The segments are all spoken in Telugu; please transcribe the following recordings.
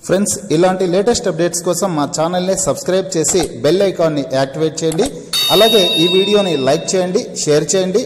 ఫ్రెండ్స్ ఇలాంటి లేటెస్ట్ అప్డేట్స్ కోసం మా ఛానల్ని సబ్స్క్రైబ్ చేసి బెల్ ఐకాన్ని యాక్టివేట్ చేయండి అలాగే ఈ వీడియోని లైక్ చేయండి షేర్ చేయండి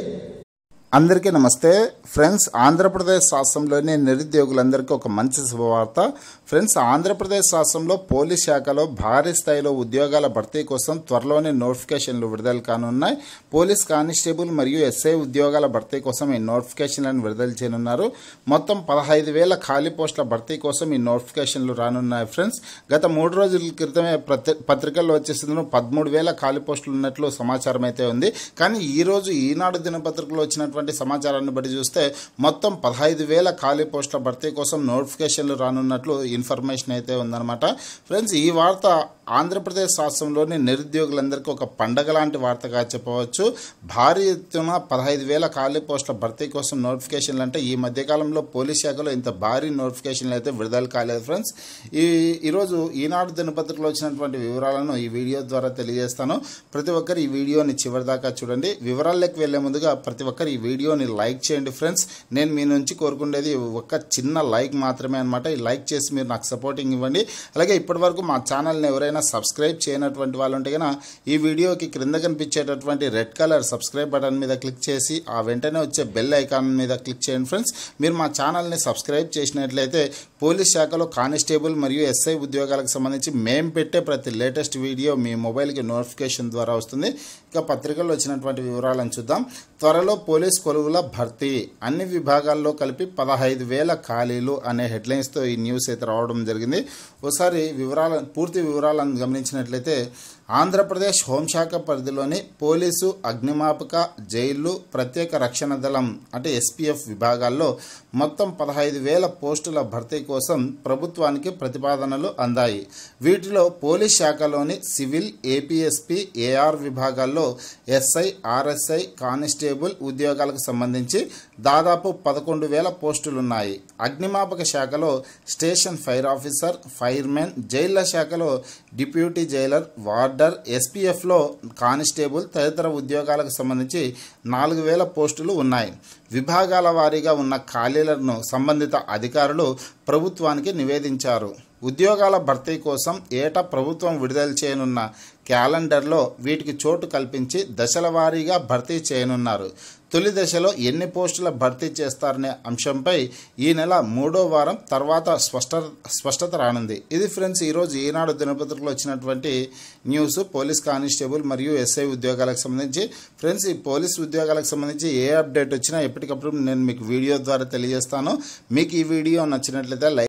అందరికీ నమస్తే ఫ్రెండ్స్ ఆంధ్రప్రదేశ్ రాష్ట్రంలోని నిరుద్యోగులందరికీ ఒక మంచి శుభవార్త ఫ్రెండ్స్ ఆంధ్రప్రదేశ్ రాష్ట్రంలో పోలీస్ శాఖలో భారీ స్థాయిలో ఉద్యోగాల భర్తీ కోసం త్వరలోనే నోటిఫికేషన్లు విడుదల కానున్నాయి పోలీస్ కానిస్టేబుల్ మరియు ఎస్ఐ ఉద్యోగాల భర్తీ కోసం ఈ నోటిఫికేషన్లను విడుదల చేయనున్నారు మొత్తం పదహైదు వేల ఖాళీ పోస్టుల భర్తీ కోసం ఈ నోటిఫికేషన్లు రానున్నాయి ఫ్రెండ్స్ గత మూడు రోజుల క్రితమే ప్రతి పత్రికల్లో వచ్చేసింది పదమూడు వేల ఖాళీ పోస్టులు ఉన్నట్లు సమాచారం అయితే ఉంది కానీ ఈ రోజు ఈనాడు దినపత్రికలో వచ్చినటువంటి సమాచారాన్ని బట్టి చూస్తే మొత్తం పదహైదు వేల ఖాళీ పోస్టుల భర్తీ కోసం నోటిఫికేషన్లు రానున్నట్లు ఇన్ఫర్మేషన్ అయితే ఉందన్నమాట ఫ్రెండ్స్ ఈ వార్త ఆంధ్రప్రదేశ్ రాష్ట్రంలోని నిరుద్యోగులందరికీ ఒక పండగ లాంటి వార్తగా చెప్పవచ్చు భారీ ఎత్తున పదహైదు వేల ఖాళీ పోస్టుల భర్తీ కోసం నోటిఫికేషన్లు అంటే ఈ మధ్యకాలంలో పోలీస్ శాఖలో ఇంత భారీ నోటిఫికేషన్లు అయితే విడుదల కాలేదు ఫ్రెండ్స్ ఈ ఈరోజు ఈనాడు దినపత్రికలో వచ్చినటువంటి వివరాలను ఈ వీడియో ద్వారా తెలియజేస్తాను ప్రతి ఒక్కరు ఈ వీడియోని చివరిదాకా చూడండి వివరాల్లోకి వెళ్లే ముందుగా ప్రతి ఒక్కరు ఈ వీడియోని లైక్ చేయండి ఫ్రెండ్స్ నేను మీ నుంచి కోరుకునేది ఒక చిన్న లైక్ మాత్రమే అనమాట ఈ లైక్ చేసి మీరు నాకు సపోర్టింగ్ ఇవ్వండి అలాగే ఇప్పటివరకు మా ఛానల్ని ఎవరైనా సబ్స్క్రైబ్ చేయనటువంటి వాళ్ళు ఉంటే కనుక ఈ వీడియోకి క్రింద కనిపించేటటువంటి రెడ్ కలర్ సబ్స్క్రైబ్ బటన్ మీద క్లిక్ చేసి ఆ వెంటనే వచ్చే బెల్ ఐకాన్ మీద క్లిక్ చేయండి ఫ్రెండ్స్ మీరు మా ఛానల్ని సబ్స్క్రైబ్ చేసినట్లయితే పోలీస్ శాఖలో కానిస్టేబుల్ మరియు ఎస్ఐ ఉద్యోగాలకు సంబంధించి మేము పెట్టే ప్రతి లేటెస్ట్ వీడియో మీ మొబైల్కి నోటిఫికేషన్ ద్వారా వస్తుంది ఇక పత్రికల్లో వచ్చినటువంటి వివరాలను చూద్దాం త్వరలో పోలీస్ కొలువుల భర్తీ అన్ని విభాగాల్లో కలిపి పదహైదు వేల ఖాళీలు అనే హెడ్లైన్స్తో ఈ న్యూస్ అయితే రావడం జరిగింది ఒకసారి వివరాల పూర్తి వివరాలను గమనించినట్లయితే ఆంధ్రప్రదేశ్ హోంశాఖ పరిధిలోని పోలీసు అగ్నిమాపక జైళ్లు ప్రత్యేక రక్షణ దళం అంటే ఎస్పీఎఫ్ విభాగాల్లో మొత్తం పదహైదు వేల పోస్టుల భర్తీ కోసం ప్రభుత్వానికి ప్రతిపాదనలు అందాయి వీటిలో పోలీస్ శాఖలోని సివిల్ ఏపీఎస్పీ ఏఆర్ విభాగాల్లో ఎస్ఐ ఆర్ఎస్ఐ కానిస్టేబుల్ ఉద్యోగాలకు సంబంధించి దాదాపు పదకొండు వేల పోస్టులున్నాయి అగ్నిమాపక శాఖలో స్టేషన్ ఫైర్ ఆఫీసర్ ఫైర్మెన్ జైళ్ల శాఖలో డిప్యూటీ జైలర్ వార్డర్ ఎస్పీఎఫ్లో కానిస్టేబుల్ తదితర ఉద్యోగాలకు సంబంధించి నాలుగు వేల పోస్టులు ఉన్నాయి విభాగాల వారీగా ఉన్న ఖాళీలను సంబంధిత అధికారులు ప్రభుత్వానికి నివేదించారు ఉద్యోగాల భర్తీ కోసం ఏటా ప్రభుత్వం విడుదల చేయనున్న క్యాలెండర్లో వీటికి చోటు కల్పించి దశల వారీగా భర్తీ చేయనున్నారు తొలి దశలో ఎన్ని పోస్టుల భర్తీ చేస్తారనే అంశంపై ఈ నెల మూడో వారం తర్వాత స్పష్ట స్పష్టత రానుంది ఇది ఫ్రెండ్స్ ఈరోజు ఈనాడు దినపత్రికలో వచ్చినటువంటి న్యూస్ పోలీస్ కానిస్టేబుల్ మరియు ఎస్ఐ ఉద్యోగాలకు సంబంధించి ఫ్రెండ్స్ ఈ పోలీస్ ఉద్యోగాలకు సంబంధించి ఏ అప్డేట్ వచ్చినా ఎప్పటికప్పుడు నేను మీకు వీడియో ద్వారా తెలియజేస్తాను మీకు ఈ వీడియో నచ్చినట్లయితే లైక్